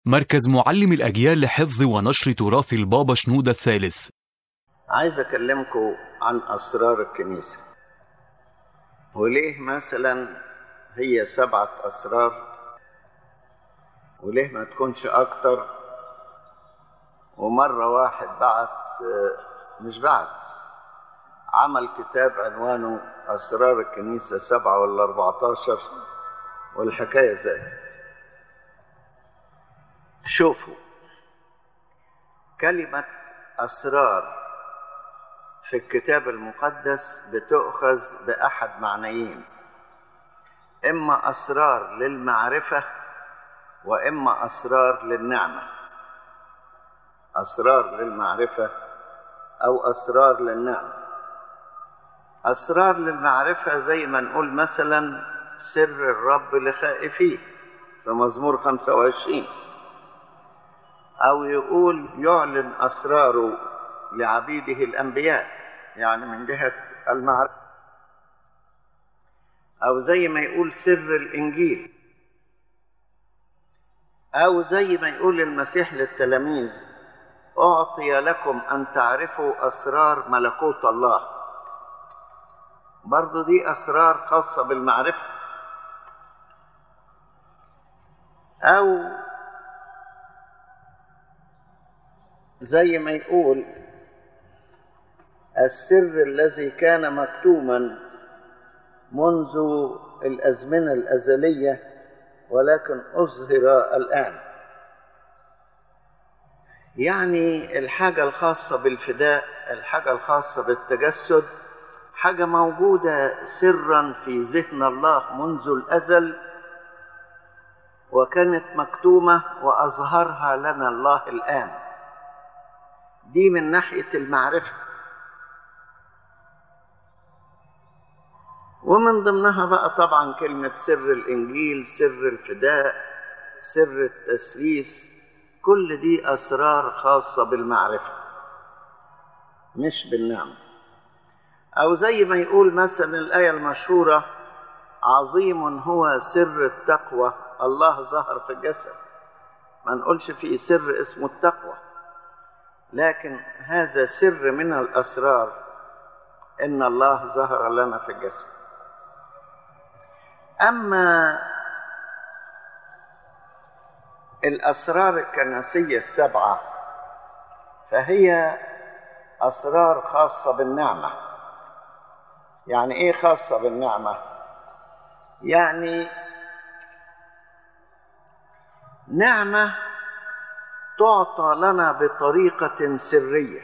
مركز معلم الأجيال لحفظ ونشر تراث البابا شنودة الثالث عايز أكلمكم عن أسرار الكنيسة وليه مثلا هي سبعة أسرار وليه ما تكونش أكتر ومرة واحد بعت مش بعت عمل كتاب عنوانه أسرار الكنيسة سبعة ولا أربعتاشر والحكاية زادت شوفوا كلمة أسرار في الكتاب المقدس بتؤخذ بأحد معنيين إما أسرار للمعرفة وإما أسرار للنعمة أسرار للمعرفة أو أسرار للنعمة أسرار للمعرفة زي ما نقول مثلا سر الرب لخائفيه في مزمور 25 أو يقول يعلن أسراره لعبيده الأنبياء يعني من جهة المعرفة أو زي ما يقول سر الإنجيل أو زي ما يقول المسيح للتلاميذ أعطي لكم أن تعرفوا أسرار ملكوت الله برضو دي أسرار خاصة بالمعرفة أو زي ما يقول السر الذي كان مكتوما منذ الازمنه الازليه ولكن اظهر الان يعني الحاجه الخاصه بالفداء الحاجه الخاصه بالتجسد حاجه موجوده سرا في ذهن الله منذ الازل وكانت مكتومه واظهرها لنا الله الان دي من ناحيه المعرفه ومن ضمنها بقى طبعا كلمة سر الإنجيل سر الفداء سر التسليس كل دي أسرار خاصة بالمعرفة مش بالنعمة أو زي ما يقول مثلا الآية المشهورة عظيم هو سر التقوى الله ظهر في الجسد ما نقولش في سر اسمه التقوى لكن هذا سر من الأسرار إن الله ظهر لنا في الجسد أما الأسرار الكنسية السبعة فهي أسرار خاصة بالنعمة يعني إيه خاصة بالنعمة؟ يعني نعمة تعطى لنا بطريقة سرية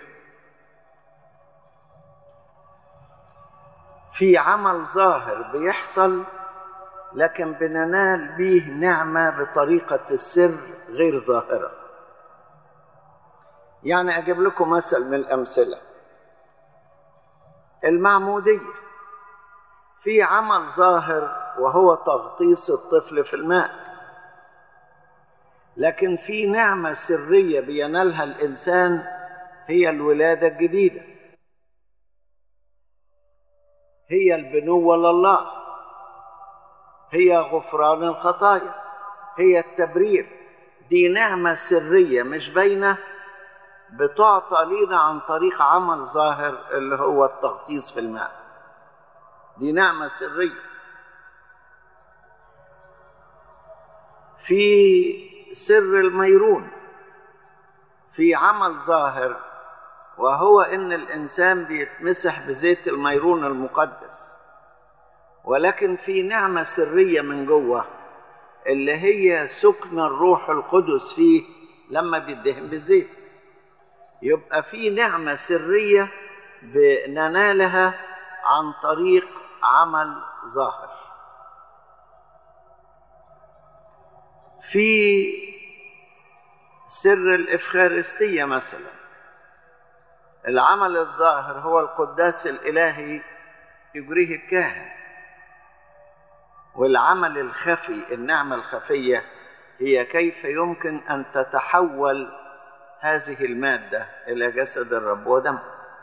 في عمل ظاهر بيحصل لكن بننال به نعمة بطريقة السر غير ظاهرة يعني أجيب لكم مثل من الأمثلة المعمودية في عمل ظاهر وهو تغطيس الطفل في الماء لكن في نعمة سرية بينالها الإنسان هي الولادة الجديدة هي البنوة لله هي غفران الخطايا هي التبرير دي نعمة سرية مش باينة بتعطى لينا عن طريق عمل ظاهر اللي هو التغطيس في الماء دي نعمة سرية في سر الميرون في عمل ظاهر وهو ان الانسان بيتمسح بزيت الميرون المقدس ولكن في نعمة سرية من جوه اللي هي سكن الروح القدس فيه لما بيدهن بالزيت يبقى في نعمة سرية بننالها عن طريق عمل ظاهر في سر الإفخارستية مثلا العمل الظاهر هو القداس الإلهي يجريه الكاهن والعمل الخفي النعمة الخفية هي كيف يمكن أن تتحول هذه المادة إلى جسد الرب ودمه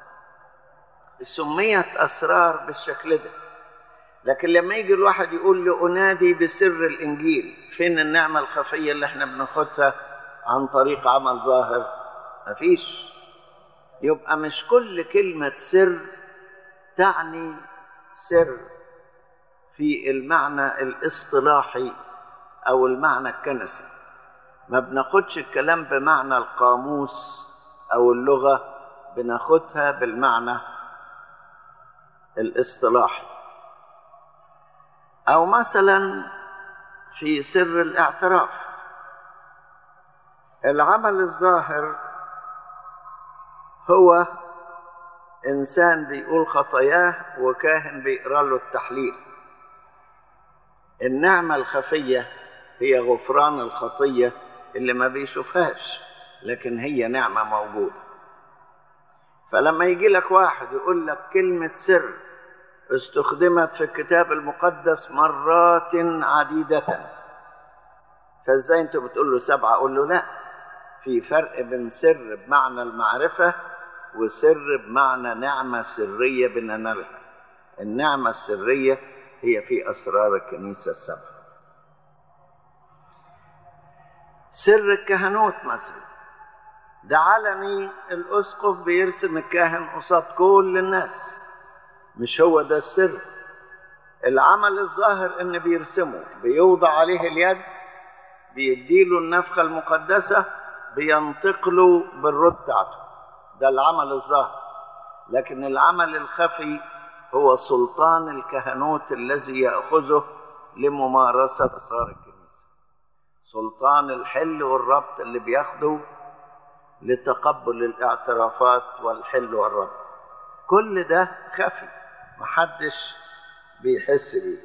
سميت أسرار بالشكل ده لكن لما يجي الواحد يقول لي أنادي بسر الإنجيل فين النعمة الخفية اللي احنا بناخدها عن طريق عمل ظاهر مفيش يبقى مش كل كلمة سر تعني سر في المعنى الاصطلاحي أو المعنى الكنسي ما بناخدش الكلام بمعنى القاموس أو اللغة بناخدها بالمعنى الاصطلاحي أو مثلا في سر الاعتراف العمل الظاهر هو إنسان بيقول خطاياه وكاهن بيقرأ له التحليل النعمة الخفية هي غفران الخطية اللي ما بيشوفهاش لكن هي نعمة موجودة فلما يجي لك واحد يقول لك كلمة سر استخدمت في الكتاب المقدس مرات عديدة فازاي انتوا بتقول له سبعة اقول له لا في فرق بين سر بمعنى المعرفة وسر بمعنى نعمة سرية بننالها النعمة السرية هي في أسرار الكنيسة السبعة سر الكهنوت مثلا ده علني الأسقف بيرسم الكاهن قصاد كل الناس مش هو ده السر العمل الظاهر ان بيرسمه بيوضع عليه اليد بيديله النفخة المقدسة بينتقله بالرد بتاعته ده العمل الظاهر لكن العمل الخفي هو سلطان الكهنوت الذي يأخذه لممارسة أسرار الكنيسة سلطان الحل والربط اللي بياخده لتقبل الاعترافات والحل والربط كل ده خفي محدش بيحس بيه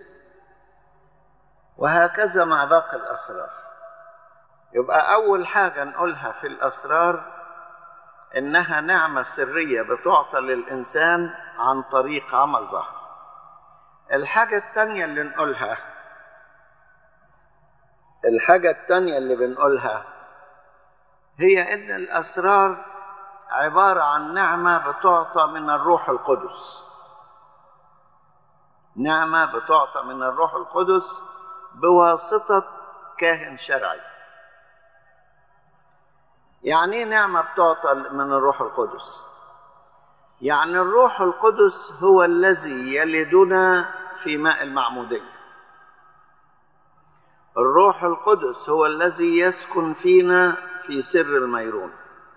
وهكذا مع باقي الأسرار يبقى أول حاجة نقولها في الأسرار إنها نعمة سرية بتعطى للإنسان عن طريق عمل ظهر الحاجة التانية اللي نقولها الحاجة التانية اللي بنقولها هي إن الأسرار عبارة عن نعمة بتعطى من الروح القدس نعمة بتعطى من الروح القدس بواسطة كاهن شرعي يعني ايه نعمة بتعطى من الروح القدس يعني الروح القدس هو الذي يلدنا في ماء المعمودية الروح القدس هو الذي يسكن فينا في سر الميرون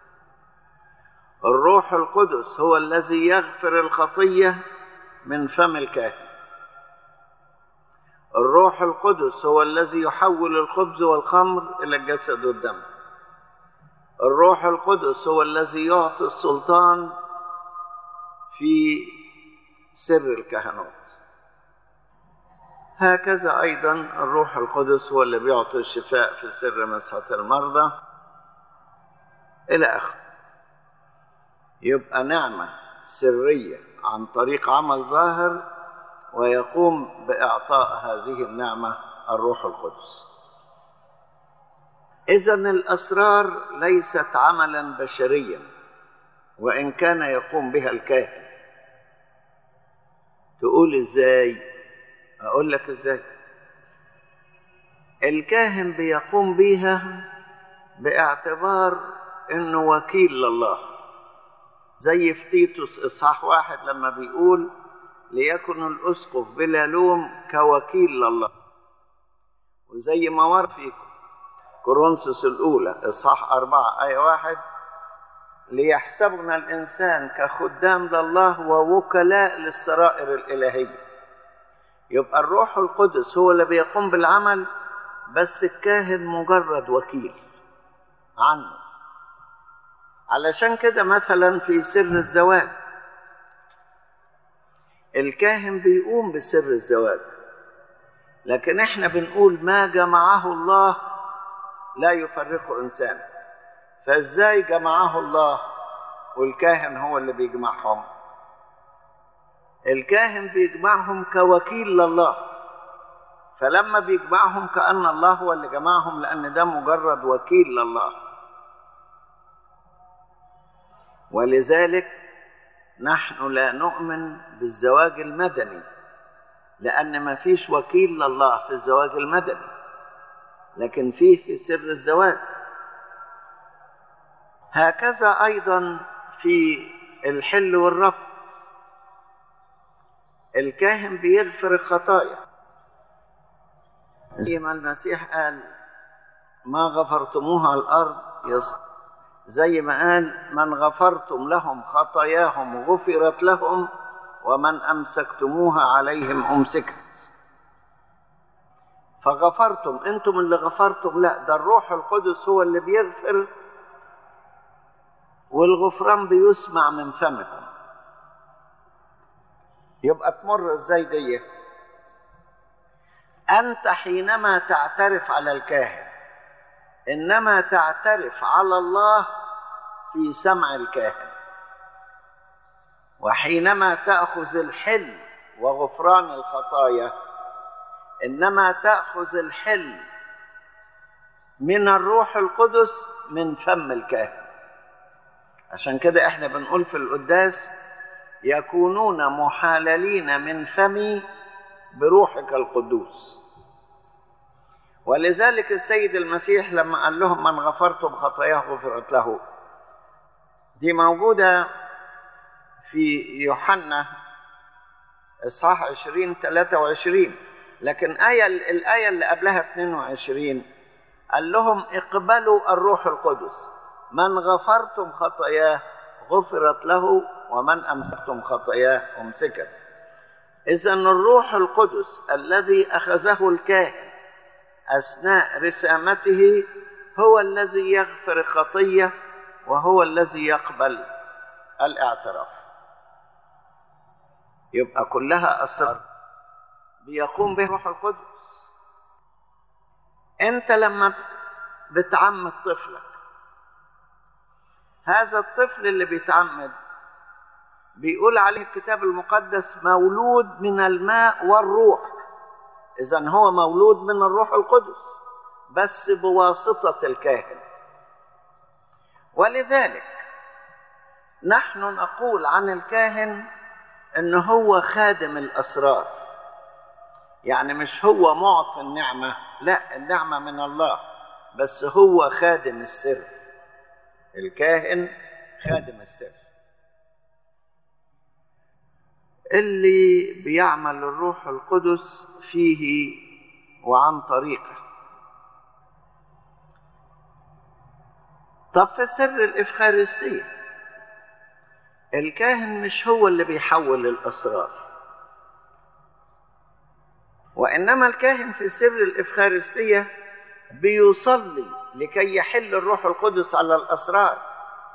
الروح القدس هو الذي يغفر الخطية من فم الكاهن الروح القدس هو الذي يحول الخبز والخمر إلى الجسد والدم الروح القدس هو الذي يعطي السلطان في سر الكهنوت هكذا أيضا الروح القدس هو اللي بيعطي الشفاء في سر مسحة المرضى إلى آخره يبقى نعمة سرية عن طريق عمل ظاهر ويقوم بإعطاء هذه النعمة الروح القدس إذا الأسرار ليست عملا بشريا وإن كان يقوم بها الكاهن تقول إزاي أقول لك إزاي الكاهن بيقوم بها باعتبار إنه وكيل لله زي في تيتوس إصحاح واحد لما بيقول ليكن الأسقف بلا لوم كوكيل لله وزي ما ورد في كورنثوس الأولى إصحاح أربعة آية واحد ليحسبنا الإنسان كخدام لله ووكلاء للسرائر الإلهية يبقى الروح القدس هو اللي بيقوم بالعمل بس الكاهن مجرد وكيل عنه علشان كده مثلا في سر الزواج الكاهن بيقوم بسر الزواج لكن احنا بنقول ما جمعه الله لا يفرقه انسان فازاي جمعه الله والكاهن هو اللي بيجمعهم الكاهن بيجمعهم كوكيل لله فلما بيجمعهم كأن الله هو اللي جمعهم لأن ده مجرد وكيل لله ولذلك نحن لا نؤمن بالزواج المدني لأن ما فيش وكيل لله في الزواج المدني لكن فيه في سر الزواج هكذا ايضا في الحل والربط الكاهن بيغفر الخطايا زي ما المسيح قال ما غفرتموها على الارض يص... زي ما قال من غفرتم لهم خطاياهم غفرت لهم ومن امسكتموها عليهم امسكت فغفرتم انتم اللي غفرتم لا ده الروح القدس هو اللي بيغفر والغفران بيسمع من فمكم يبقى تمر ازاي دي انت حينما تعترف على الكاهن انما تعترف على الله في سمع الكاهن وحينما تاخذ الحل وغفران الخطايا انما تاخذ الحل من الروح القدس من فم الكاهن عشان كده احنا بنقول في القداس يكونون محاللين من فمي بروحك القدوس ولذلك السيد المسيح لما قال لهم من غفرتم خطاياه غفرت له دي موجودة في يوحنا إصحاح 20 23 لكن آية الآية اللي قبلها 22 قال لهم اقبلوا الروح القدس من غفرتم خطاياه غفرت له ومن أمسكتم خطاياه أمسكت إذا الروح القدس الذي أخذه الكاهن أثناء رسامته هو الذي يغفر الخطية وهو الذي يقبل الاعتراف يبقى كلها أسرار بيقوم به روح القدس أنت لما بتعمد طفلك هذا الطفل اللي بيتعمد بيقول عليه الكتاب المقدس مولود من الماء والروح اذا هو مولود من الروح القدس بس بواسطه الكاهن ولذلك نحن نقول عن الكاهن ان هو خادم الاسرار يعني مش هو معطي النعمه لا النعمه من الله بس هو خادم السر الكاهن خادم السر اللي بيعمل الروح القدس فيه وعن طريقه طب في سر الإفخارستية الكاهن مش هو اللي بيحول الأسرار وإنما الكاهن في سر الإفخارستية بيصلي لكي يحل الروح القدس على الأسرار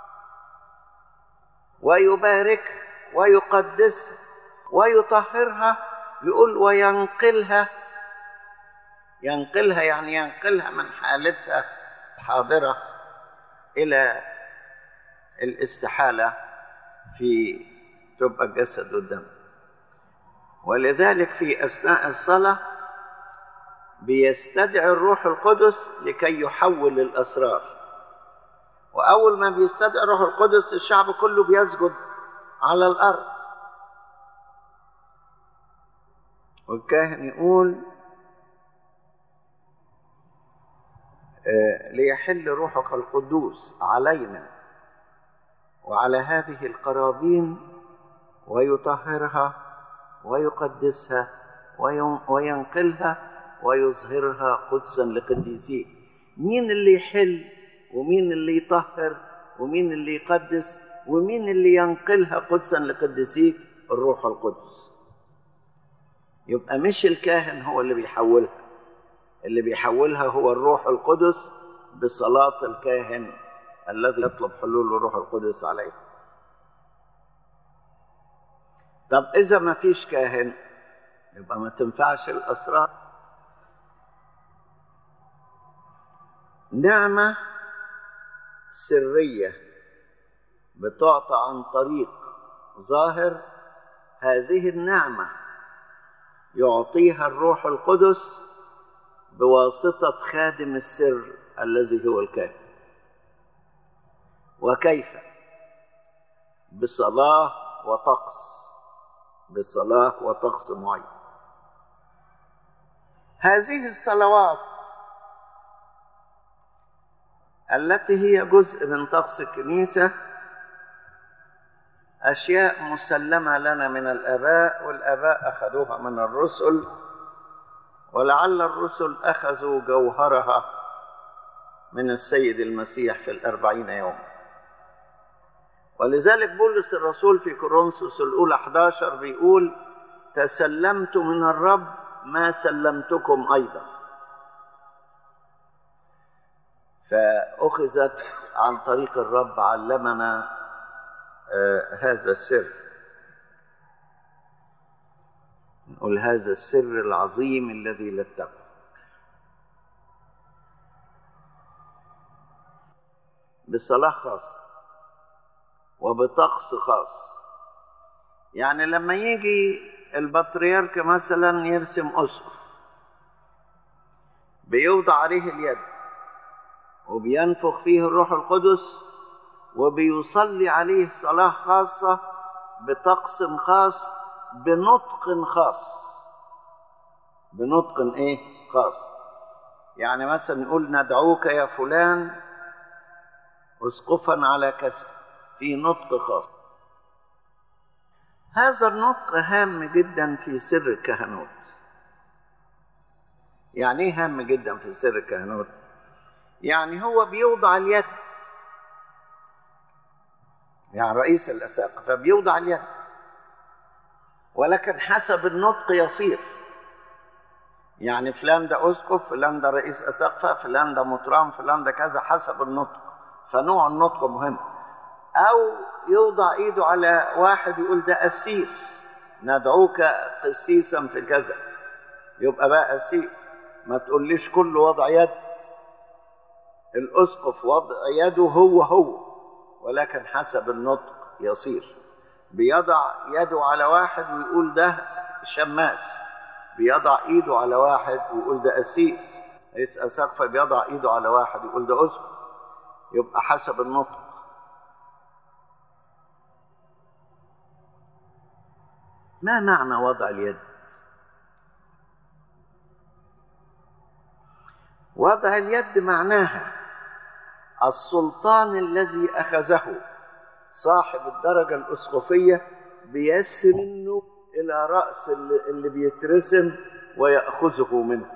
ويباركها ويقدسها ويطهرها يقول وينقلها ينقلها يعني ينقلها من حالتها الحاضرة إلى الاستحالة في تبقى الجسد والدم ولذلك في أثناء الصلاة بيستدعي الروح القدس لكي يحول الأسرار وأول ما بيستدعي الروح القدس الشعب كله بيسجد على الأرض والكاهن يقول ليحل روحك القدوس علينا وعلى هذه القرابين ويطهرها ويقدسها وينقلها ويظهرها قدسا لقديسيه مين اللي يحل ومين اللي يطهر ومين اللي يقدس ومين اللي ينقلها قدسا لقديسيه الروح القدس يبقى مش الكاهن هو اللي بيحولها اللي بيحولها هو الروح القدس بصلاة الكاهن الذي يطلب حلول الروح القدس عليه طب إذا ما فيش كاهن يبقى ما تنفعش الأسرار نعمة سرية بتعطى عن طريق ظاهر هذه النعمة يعطيها الروح القدس بواسطة خادم السر الذي هو الكاهن وكيف بصلاة وطقس بصلاة وطقس معين هذه الصلوات التي هي جزء من طقس الكنيسة أشياء مسلمة لنا من الآباء والآباء أخذوها من الرسل ولعل الرسل أخذوا جوهرها من السيد المسيح في الأربعين يوم ولذلك بولس الرسول في كورنثوس الأولى 11 بيقول تسلمت من الرب ما سلمتكم أيضا فأخذت عن طريق الرب علمنا آه هذا السر نقول هذا السر العظيم الذي لا التقوى بصلاة خاصة وبطقس خاص يعني لما يجي البطريرك مثلا يرسم أسقف بيوضع عليه اليد وبينفخ فيه الروح القدس وبيصلي عليه صلاة خاصة بطقس خاص بنطق خاص بنطق ايه خاص يعني مثلا نقول ندعوك يا فلان اسقفا على كذا في نطق خاص هذا النطق هام جدا في سر الكهنوت يعني ايه هام جدا في سر الكهنوت يعني هو بيوضع اليد يعني رئيس الأساقفة بيوضع اليد ولكن حسب النطق يصير يعني فلان ده أسقف فلان ده رئيس أساقفة فلان ده مطران فلان ده كذا حسب النطق فنوع النطق مهم أو يوضع إيده على واحد يقول ده قسيس ندعوك قسيسا في كذا يبقى بقى قسيس ما تقوليش كل وضع يد الأسقف وضع يده هو هو ولكن حسب النطق يصير بيضع يده على واحد ويقول ده شماس بيضع ايده على واحد ويقول ده قسيس رئيس أساقفة بيضع ايده على واحد ويقول ده أسقف يبقى حسب النطق ما معنى وضع اليد وضع اليد معناها السلطان الذي اخذه صاحب الدرجه الاسقفيه بيسرنه الى راس اللي بيترسم وياخذه منه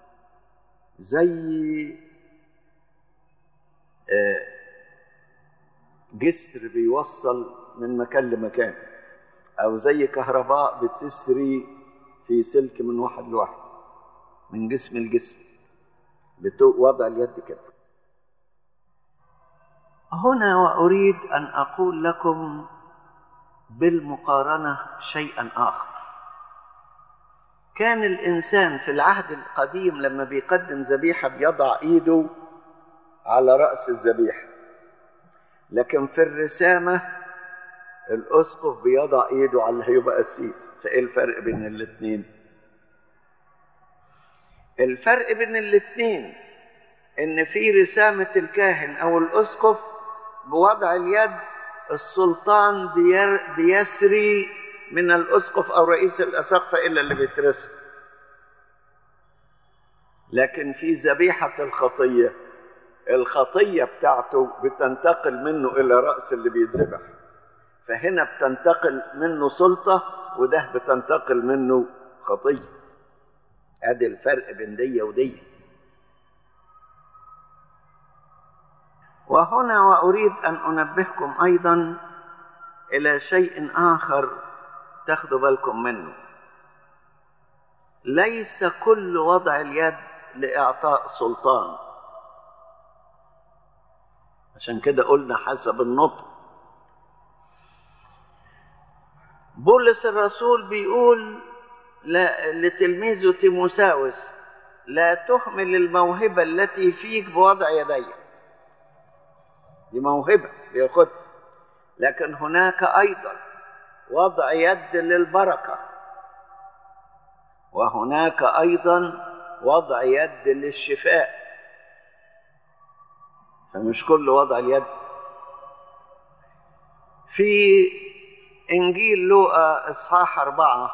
زي جسر بيوصل من مكان لمكان او زي كهرباء بتسري في سلك من واحد لواحد من جسم لجسم وضع اليد كده هنا واريد ان اقول لكم بالمقارنه شيئا اخر كان الانسان في العهد القديم لما بيقدم ذبيحه بيضع ايده على راس الذبيحه لكن في الرسامه الاسقف بيضع ايده على اللي هيبقى قسيس فايه الفرق بين الاثنين الفرق بين الاثنين ان في رسامه الكاهن او الاسقف بوضع اليد السلطان بير بيسري من الاسقف او رئيس الاساقفه الا اللي بيترسم لكن في ذبيحه الخطيه الخطيه بتاعته بتنتقل منه الى راس اللي بيتذبح فهنا بتنتقل منه سلطه وده بتنتقل منه خطيه ادي الفرق بين دي ودي وهنا واريد ان انبهكم ايضا الى شيء اخر تاخدوا بالكم منه ليس كل وضع اليد لاعطاء سلطان عشان كده قلنا حسب النطق بولس الرسول بيقول لا لتلميذه تيموساوس لا تهمل الموهبة التي فيك بوضع يديك دي موهبة بياخدها لكن هناك أيضا وضع يد للبركة وهناك أيضا وضع يد للشفاء فمش كل وضع اليد في إنجيل لوقا إصحاح أربعة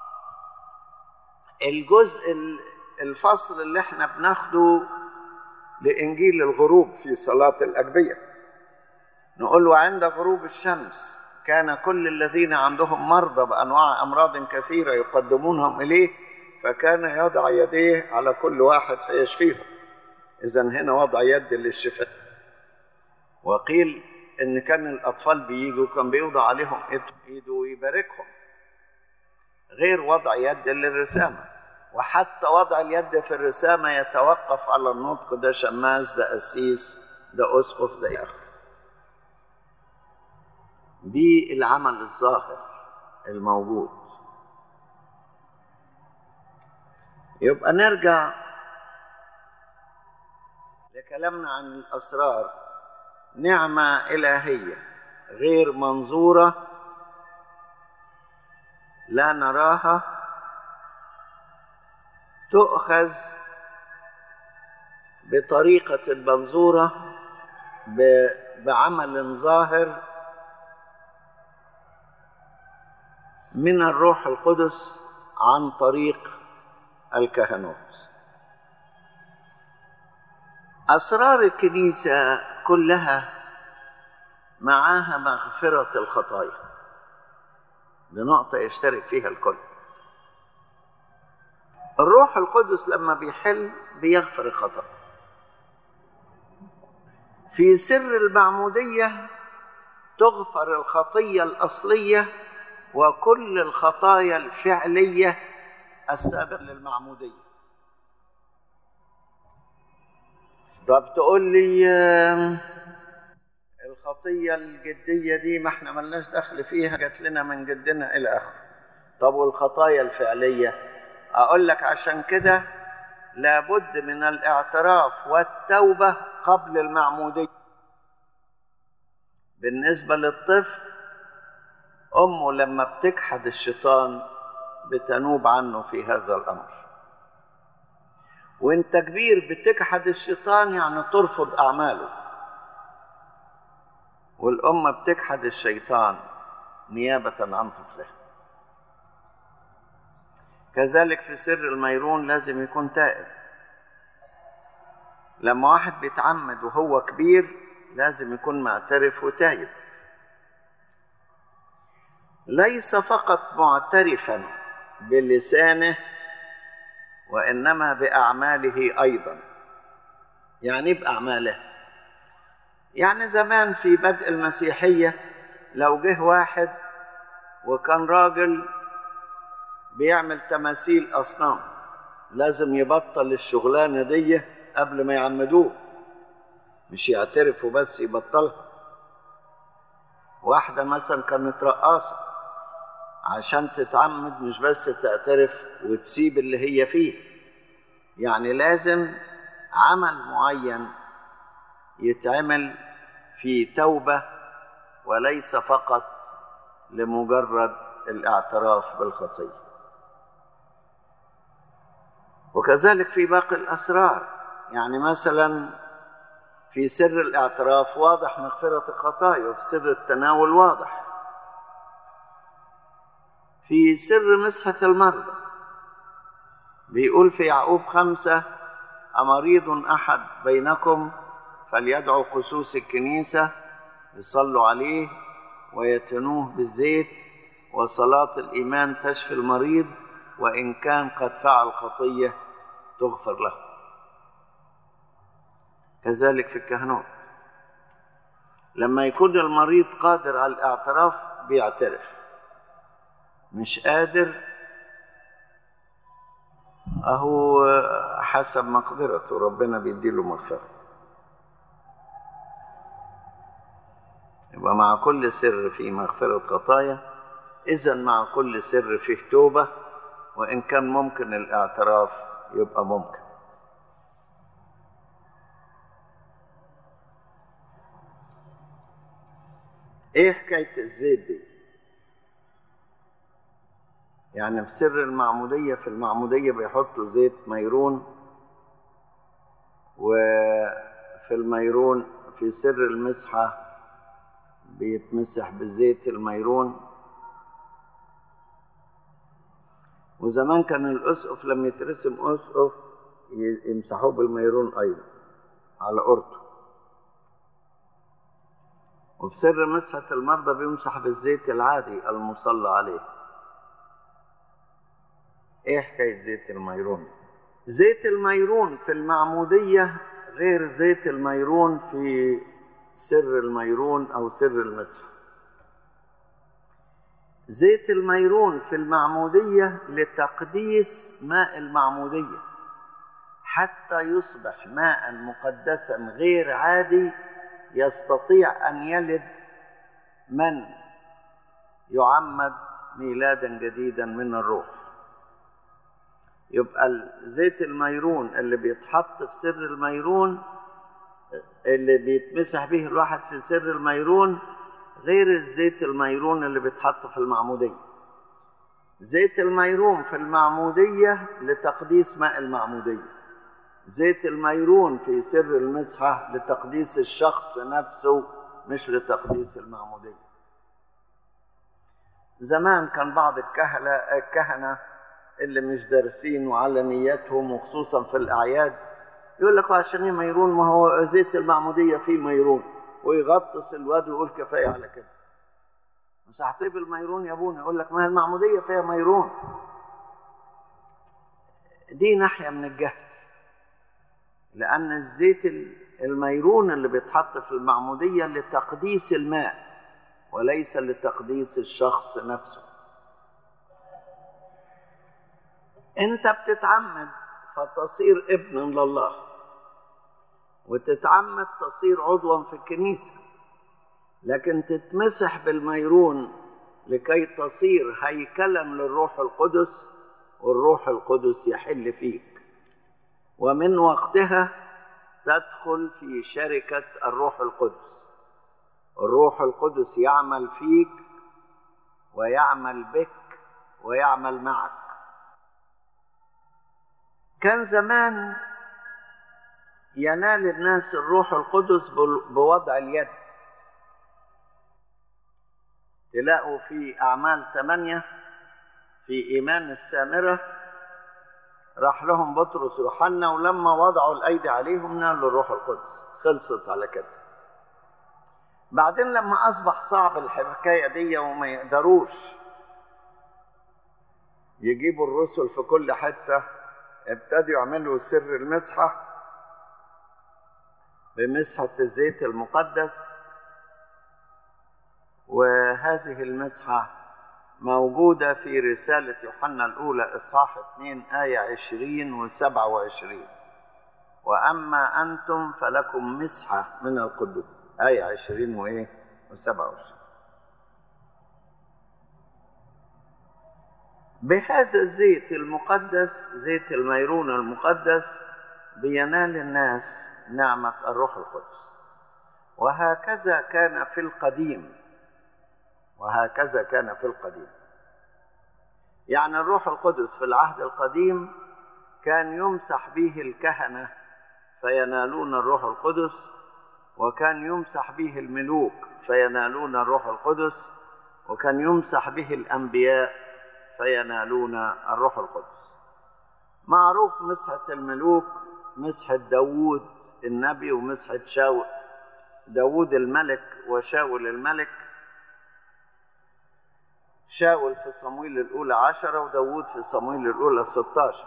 الجزء الفصل اللي احنا بناخده لإنجيل الغروب في صلاة الأجبية نقول له عند غروب الشمس كان كل الذين عندهم مرضى بأنواع أمراض كثيرة يقدمونهم إليه فكان يضع يديه على كل واحد فيشفيهم إذا هنا وضع يد للشفاء وقيل إن كان الأطفال بيجوا كان بيوضع عليهم إيده ويباركهم غير وضع يد للرسامة وحتى وضع اليد في الرسامة يتوقف على النطق ده شماس ده قسيس ده أسقف ده آخر دي العمل الظاهر الموجود يبقى نرجع لكلامنا عن الأسرار نعمة إلهية غير منظورة لا نراها تؤخذ بطريقة المنظورة بعمل ظاهر من الروح القدس عن طريق الكهنوت أسرار الكنيسة كلها معاها مغفرة الخطايا دي نقطة يشترك فيها الكل الروح القدس لما بيحل بيغفر الخطأ في سر المعمودية تغفر الخطية الأصلية وكل الخطايا الفعلية السابقة للمعمودية طب تقول لي الخطية الجدية دي ما احنا ملناش دخل فيها جات لنا من جدنا إلى آخره طب والخطايا الفعلية أقول لك عشان كده لابد من الاعتراف والتوبة قبل المعمودية بالنسبة للطفل أمه لما بتجحد الشيطان بتنوب عنه في هذا الأمر وانت كبير بتجحد الشيطان يعني ترفض أعماله والأم بتجحد الشيطان نيابة عن طفلها كذلك في سر الميرون لازم يكون تائب لما واحد بيتعمد وهو كبير لازم يكون معترف وتايب ليس فقط معترفا بلسانه وانما باعماله ايضا يعني باعماله يعني زمان في بدء المسيحيه لو جه واحد وكان راجل بيعمل تماثيل اصنام لازم يبطل الشغلانه دي قبل ما يعمدوه مش يعترف وبس يبطلها واحده مثلا كانت رقاصه عشان تتعمد مش بس تعترف وتسيب اللي هي فيه يعني لازم عمل معين يتعمل في توبة وليس فقط لمجرد الاعتراف بالخطية وكذلك في باقي الأسرار يعني مثلا في سر الاعتراف واضح مغفرة الخطايا وفي سر التناول واضح في سر مسحة المرضى بيقول في يعقوب خمسة أمريض أحد بينكم فليدعو قسوس الكنيسة يصلوا عليه ويتنوه بالزيت وصلاة الإيمان تشفي المريض وإن كان قد فعل خطية تغفر له كذلك في الكهنوت لما يكون المريض قادر على الاعتراف بيعترف مش قادر اهو حسب مقدرته ربنا بيديله مغفرة يبقى مع كل سر فيه مغفرة خطايا إذا مع كل سر فيه توبة وإن كان ممكن الاعتراف يبقى ممكن ايه حكاية الزيت دي يعني في سر المعمودية في المعمودية بيحطوا زيت ميرون وفي الميرون في سر المسحة بيتمسح بالزيت الميرون وزمان كان الأسقف لما يترسم أسقف يمسحوه بالميرون أيضا على قرطه وفي سر مسحة المرضى بيمسح بالزيت العادي المصلى عليه ايه حكاية زيت الميرون زيت الميرون في المعمودية غير زيت الميرون في سر الميرون او سر المسح زيت الميرون في المعمودية لتقديس ماء المعمودية حتى يصبح ماء مقدسا غير عادي يستطيع ان يلد من يعمد ميلادا جديدا من الروح يبقى زيت الميرون اللي بيتحط في سر الميرون اللي بيتمسح به الواحد في سر الميرون غير الزيت الميرون اللي بيتحط في المعمودية زيت الميرون في المعمودية لتقديس ماء المعمودية زيت الميرون في سر المسحة لتقديس الشخص نفسه مش لتقديس المعمودية زمان كان بعض الكهنة الكهنة اللي مش دارسين وعلى نياتهم وخصوصا في الأعياد يقول لك عشان ايه ميرون ما هو زيت المعمودية فيه ميرون ويغطس الواد ويقول كفاية على كده مسحتيه بالميرون يا ابونا يقول لك ما هي المعمودية فيها ميرون دي ناحية من الجهل لأن الزيت الميرون اللي بيتحط في المعمودية لتقديس الماء وليس لتقديس الشخص نفسه انت بتتعمد فتصير ابنا لله وتتعمد تصير عضوا في الكنيسة لكن تتمسح بالميرون لكي تصير هيكلا للروح القدس والروح القدس يحل فيك ومن وقتها تدخل في شركة الروح القدس الروح القدس يعمل فيك ويعمل بك ويعمل معك كان زمان ينال الناس الروح القدس بوضع اليد تلاقوا في أعمال ثمانية في إيمان السامرة راح لهم بطرس ويوحنا ولما وضعوا الأيدي عليهم نالوا الروح القدس خلصت على كده بعدين لما أصبح صعب الحكاية دي وما يقدروش يجيبوا الرسل في كل حتة ابتدوا يعملوا سر المسحة بمسحة الزيت المقدس وهذه المسحة موجودة في رسالة يوحنا الأولى إصحاح 2 آية 20 و 27 وأما أنتم فلكم مسحة من القدوس آية 20 وإيه و 27 بهذا الزيت المقدس زيت الميرون المقدس بينال الناس نعمة الروح القدس وهكذا كان في القديم وهكذا كان في القديم يعني الروح القدس في العهد القديم كان يمسح به الكهنة فينالون الروح القدس وكان يمسح به الملوك فينالون الروح القدس وكان يمسح به الأنبياء فينالون الروح القدس معروف مسحة الملوك مسحة داوود النبي ومسحة شاول داوود الملك وشاول الملك شاول في صمويل الأولى عشرة وداود في صمويل الأولى ستاشر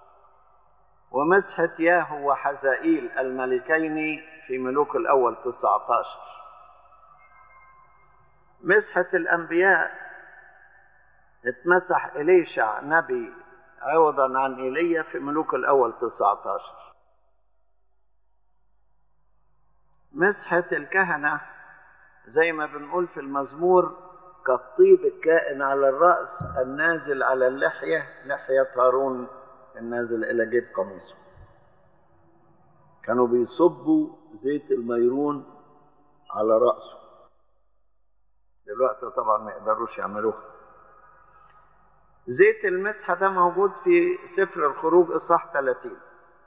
ومسحة ياهو وحزائيل الملكين في ملوك الأول تسعة عشر مسحة الأنبياء اتمسح إليشع نبي عوضا عن إيليا في ملوك الأول تسعة عشر مسحة الكهنة زي ما بنقول في المزمور كالطيب الكائن على الرأس النازل على اللحية لحية هارون النازل إلى جيب قميصه كانوا بيصبوا زيت الميرون على رأسه دلوقتي طبعا ما يقدروش يعملوها زيت المسحة ده موجود في سفر الخروج إصحاح 30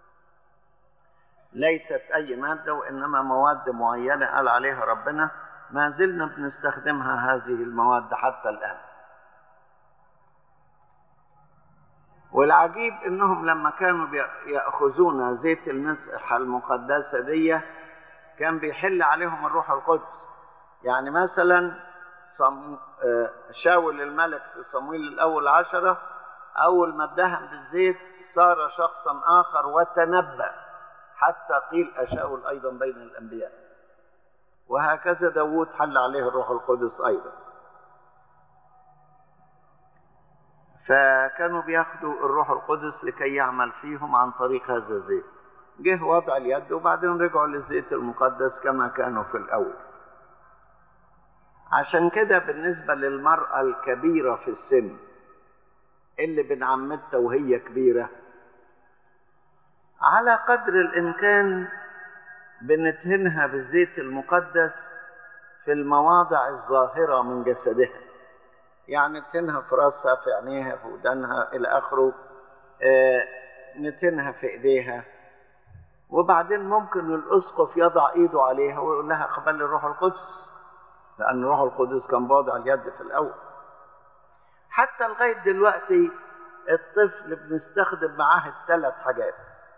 ليست أي مادة وإنما مواد معينة قال عليها ربنا ما زلنا بنستخدمها هذه المواد حتى الآن والعجيب انهم لما كانوا بي- ياخذون زيت المسحه المقدسه دي كان بيحل عليهم الروح القدس يعني مثلا صم... آه، شاول الملك في صمويل الاول عشرة اول ما ادهن بالزيت صار شخصا اخر وتنبأ حتى قيل اشاول ايضا بين الانبياء وهكذا داود حل عليه الروح القدس ايضا فكانوا بياخدوا الروح القدس لكي يعمل فيهم عن طريق هذا الزيت جه وضع اليد وبعدين رجعوا للزيت المقدس كما كانوا في الأول عشان كده بالنسبة للمرأة الكبيرة في السن اللي بنعمدها وهي كبيرة على قدر الإمكان بندهنها بالزيت المقدس في المواضع الظاهرة من جسدها يعني ندهنها في راسها في عينيها في ودانها إلى آخره آه، ندهنها في إيديها وبعدين ممكن الأسقف يضع إيده عليها ويقول لها قبل الروح القدس لأن الروح القدس كان واضع اليد في الأول حتى لغاية دلوقتي الطفل بنستخدم معاه الثلاث حاجات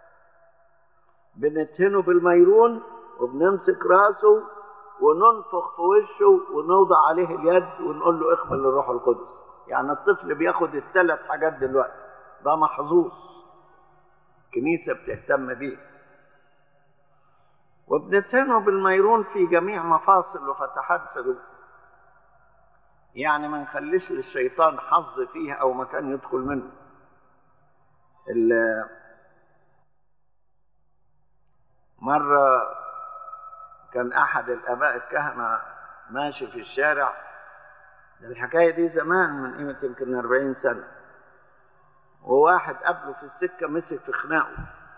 بندهنه بالميرون وبنمسك راسه وننفخ في وشه ونوضع عليه اليد ونقول له اقبل الروح القدس يعني الطفل بياخد الثلاث حاجات دلوقتي ده محظوظ الكنيسة بتهتم بيه وبندهنه بالميرون في جميع مفاصل وفتحات صدور يعني ما نخليش للشيطان حظ فيها او مكان يدخل منه ال- مرة كان أحد الآباء الكهنة ماشي في الشارع ده الحكاية دي زمان من قيمة يمكن 40 سنة وواحد قابله في السكة مسك في خناقه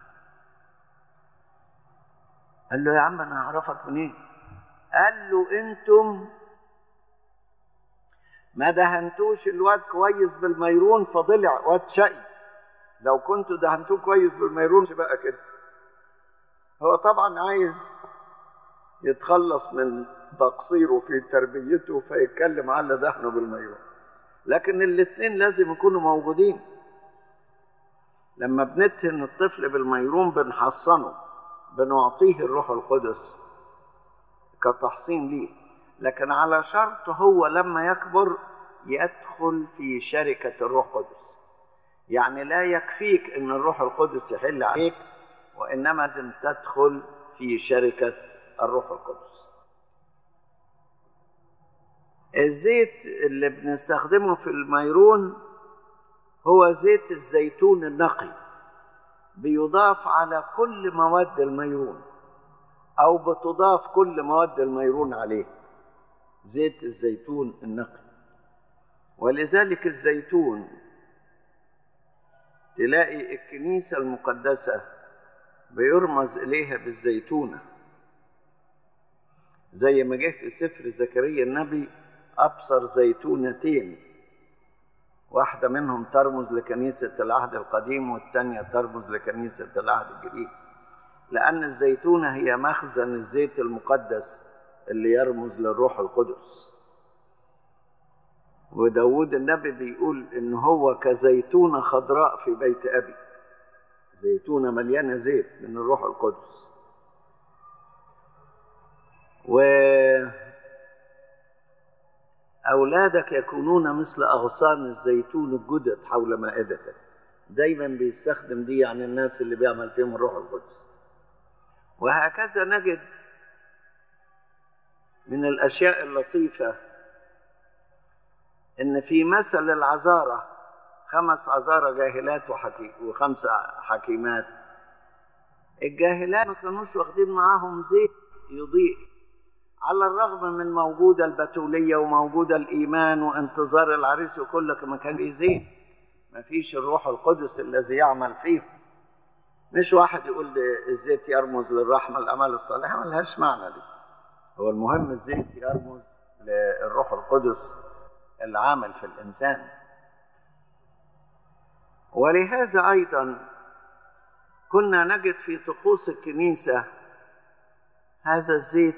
قال له يا عم أنا أعرفك منين؟ قال له أنتم ما دهنتوش الواد كويس بالميرون فضلع واد شقي لو كنتوا دهنتوه كويس بالميرون بقى كده هو طبعا عايز يتخلص من تقصيره في تربيته فيتكلم على دهنه بالميرون لكن الاثنين لازم يكونوا موجودين لما بندهن الطفل بالميرون بنحصنه بنعطيه الروح القدس كتحصين ليه لكن على شرط هو لما يكبر يدخل في شركة الروح القدس يعني لا يكفيك ان الروح القدس يحل عليك وانما لازم تدخل في شركة الروح القدس الزيت اللي بنستخدمه في الميرون هو زيت الزيتون النقي بيضاف على كل مواد الميرون او بتضاف كل مواد الميرون عليه زيت الزيتون النقي ولذلك الزيتون تلاقي الكنيسة المقدسة بيرمز إليها بالزيتونة زي ما جه في سفر زكريا النبي أبصر زيتونتين واحدة منهم ترمز لكنيسة العهد القديم والثانية ترمز لكنيسة العهد الجديد لأن الزيتونة هي مخزن الزيت المقدس اللي يرمز للروح القدس وداود النبي بيقول إن هو كزيتونة خضراء في بيت أبي زيتونة مليانة زيت من الروح القدس و أولادك يكونون مثل أغصان الزيتون الجدد حول مائدتك دايما بيستخدم دي عن الناس اللي بيعمل فيهم الروح القدس وهكذا نجد من الأشياء اللطيفة إن في مثل العذارة خمس عذارى جاهلات وحكي وخمس حكيمات الجاهلات ما كانوش واخدين معاهم زيت يضيء على الرغم من موجودة البتولية وموجودة الإيمان وانتظار العريس وكل ما كان في زيت ما فيش الروح القدس الذي يعمل فيهم مش واحد يقول ده الزيت يرمز للرحمة الأعمال الصالحة ملهاش معنى دي هو المهم الزيت يرمز للروح القدس العامل في الإنسان ولهذا أيضا كنا نجد في طقوس الكنيسة هذا الزيت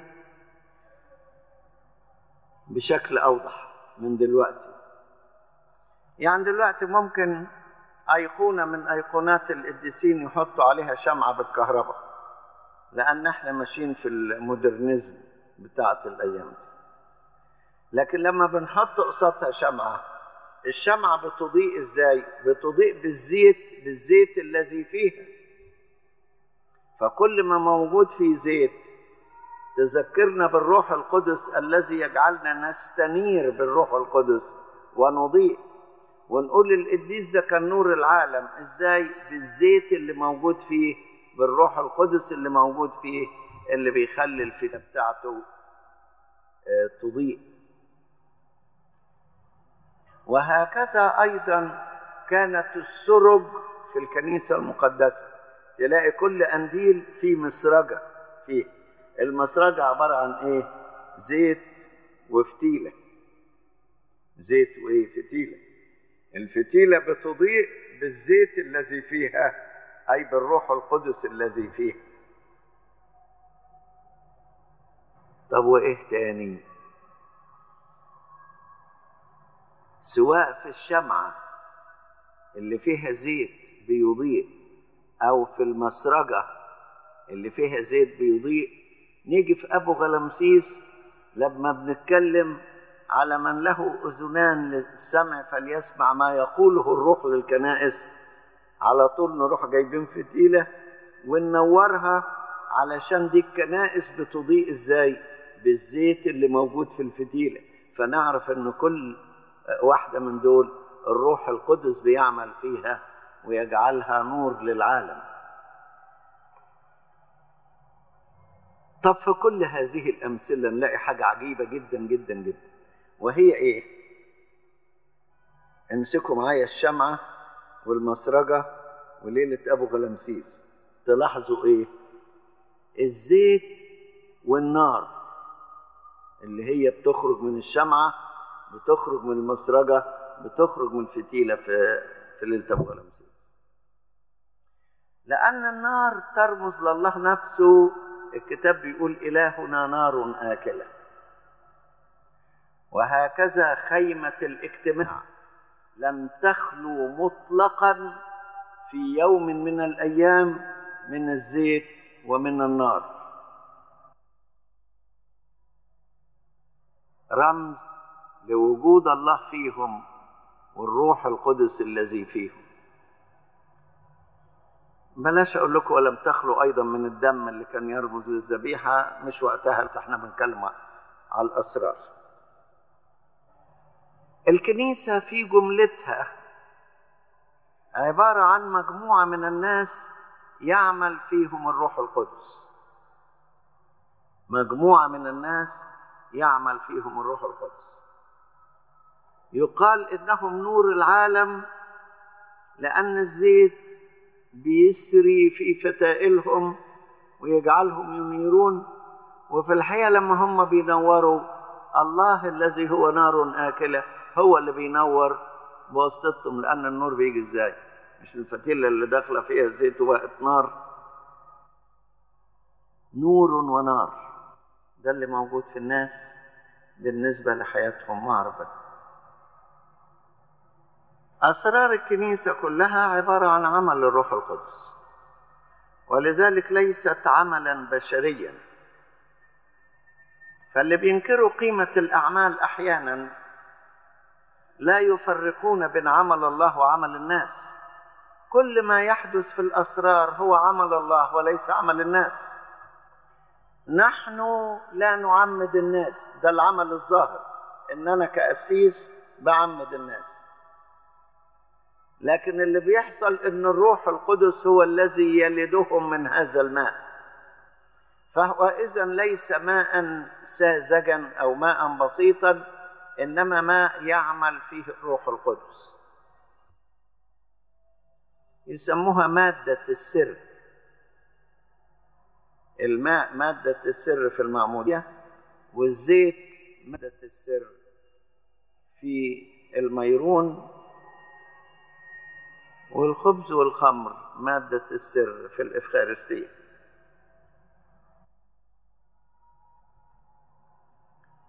بشكل أوضح من دلوقتي يعني دلوقتي ممكن أيقونة من أيقونات القديسين يحطوا عليها شمعة بالكهرباء لأن احنا ماشيين في المودرنزم بتاعة الأيام دي لكن لما بنحط قصادها شمعة الشمعة بتضيء ازاي؟ بتضيء بالزيت بالزيت الذي فيها فكل ما موجود فيه زيت تذكرنا بالروح القدس الذي يجعلنا نستنير بالروح القدس ونضيء ونقول القديس ده كان نور العالم ازاي بالزيت اللي موجود فيه بالروح القدس اللي موجود فيه اللي بيخلي الفتنة بتاعته تضيء وهكذا ايضا كانت السرج في الكنيسة المقدسة تلاقي كل قنديل فيه مسرجة فيه المسرجة عبارة عن ايه زيت وفتيلة زيت وايه فتيلة الفتيلة بتضيء بالزيت الذي فيها أي بالروح القدس الذي فيها طب وإيه تاني سواء في الشمعة اللي فيها زيت بيضيء أو في المسرجة اللي فيها زيت بيضيء نيجي في أبو غلمسيس لما بنتكلم على من له اذنان للسمع فليسمع ما يقوله الروح للكنائس على طول نروح جايبين فتيله وننورها علشان دي الكنائس بتضيء ازاي بالزيت اللي موجود في الفتيله فنعرف ان كل واحده من دول الروح القدس بيعمل فيها ويجعلها نور للعالم طب في كل هذه الامثله نلاقي حاجه عجيبه جدا جدا جدا وهي ايه امسكوا معايا الشمعة والمسرجة وليلة أبو غلمسيس تلاحظوا ايه الزيت والنار اللي هي بتخرج من الشمعة بتخرج من المسرجة بتخرج من الفتيلة في في ليلة أبو غلمسيس لأن النار ترمز لله نفسه الكتاب بيقول إلهنا نار آكله وهكذا خيمة الاجتماع لم تخلو مطلقا في يوم من الأيام من الزيت ومن النار رمز لوجود الله فيهم والروح القدس الذي فيهم بلاش اقول لكم ولم تخلو ايضا من الدم اللي كان يرمز للذبيحه مش وقتها احنا بنتكلم على الاسرار الكنيسة في جملتها عبارة عن مجموعة من الناس يعمل فيهم الروح القدس مجموعة من الناس يعمل فيهم الروح القدس يقال إنهم نور العالم لأن الزيت بيسري في فتائلهم ويجعلهم ينيرون وفي الحقيقة لما هم بينوروا الله الذي هو نار آكلة هو اللي بينور بواسطتهم لأن النور بيجي إزاي مش الفتيلة اللي داخلة فيها الزيت وبقت نار نور ونار ده اللي موجود في الناس بالنسبة لحياتهم مع ربنا أسرار الكنيسة كلها عبارة عن عمل الروح القدس ولذلك ليست عملا بشريا فاللي بينكروا قيمة الأعمال أحيانا لا يفرقون بين عمل الله وعمل الناس كل ما يحدث في الأسرار هو عمل الله وليس عمل الناس نحن لا نعمد الناس ده العمل الظاهر ان انا كأسيس بعمد الناس لكن اللي بيحصل ان الروح القدس هو الذي يلدهم من هذا الماء فهو اذا ليس ماء ساذجا او ماء بسيطا انما ماء يعمل فيه الروح القدس يسموها ماده السر الماء مادة السر في المعمودية والزيت مادة السر في الميرون والخبز والخمر مادة السر في الإفخارستية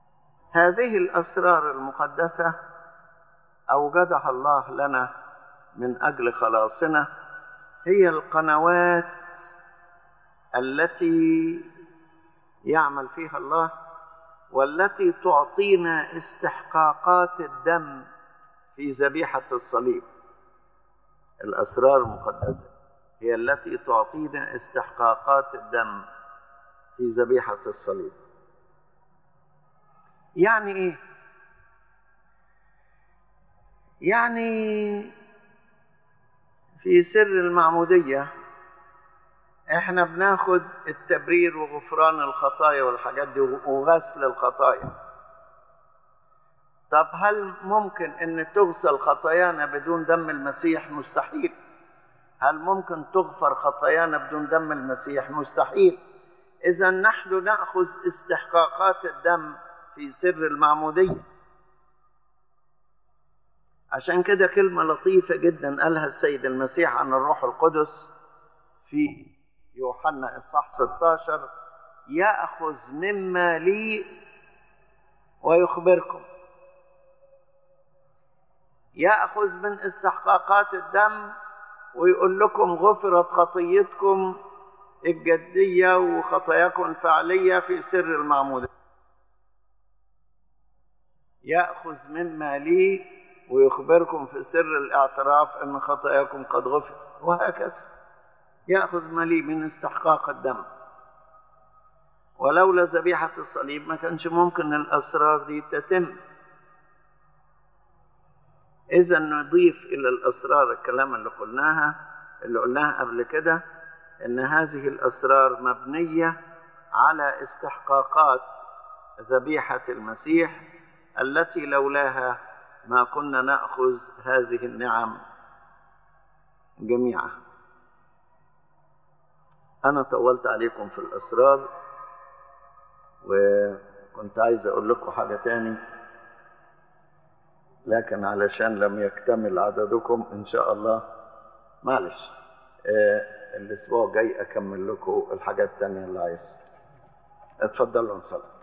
هذه الأسرار المقدسة أوجدها الله لنا من اجل خلاصنا هي القنوات التي يعمل فيها الله والتي تعطينا استحقاقات الدم في ذبيحه الصليب الاسرار المقدسه هي التي تعطينا استحقاقات الدم في ذبيحه الصليب يعني ايه يعني في سر المعموديه احنا بناخد التبرير وغفران الخطايا والحاجات دي وغسل الخطايا طب هل ممكن ان تغسل خطايانا بدون دم المسيح مستحيل هل ممكن تغفر خطايانا بدون دم المسيح مستحيل اذا نحن ناخذ استحقاقات الدم في سر المعموديه عشان كده كلمه لطيفه جدا قالها السيد المسيح عن الروح القدس في يوحنا اصحاح 16 ياخذ مما لي ويخبركم ياخذ من استحقاقات الدم ويقول لكم غفرت خطيتكم الجديه وخطاياكم الفعليه في سر المعموديه ياخذ مما لي ويخبركم في سر الاعتراف ان خطاياكم قد غفرت وهكذا ياخذ ما لي من استحقاق الدم ولولا ذبيحه الصليب ما كانش ممكن الاسرار دي تتم اذا نضيف الى الاسرار الكلام اللي قلناها اللي قلناها قبل كده ان هذه الاسرار مبنيه على استحقاقات ذبيحه المسيح التي لولاها ما كنا ناخذ هذه النعم جميعا انا طولت عليكم في الاسرار وكنت عايز اقول لكم حاجه تاني لكن علشان لم يكتمل عددكم ان شاء الله معلش آه الاسبوع الجاي اكمل لكم الحاجات التانية اللي عايز اتفضلوا نصلي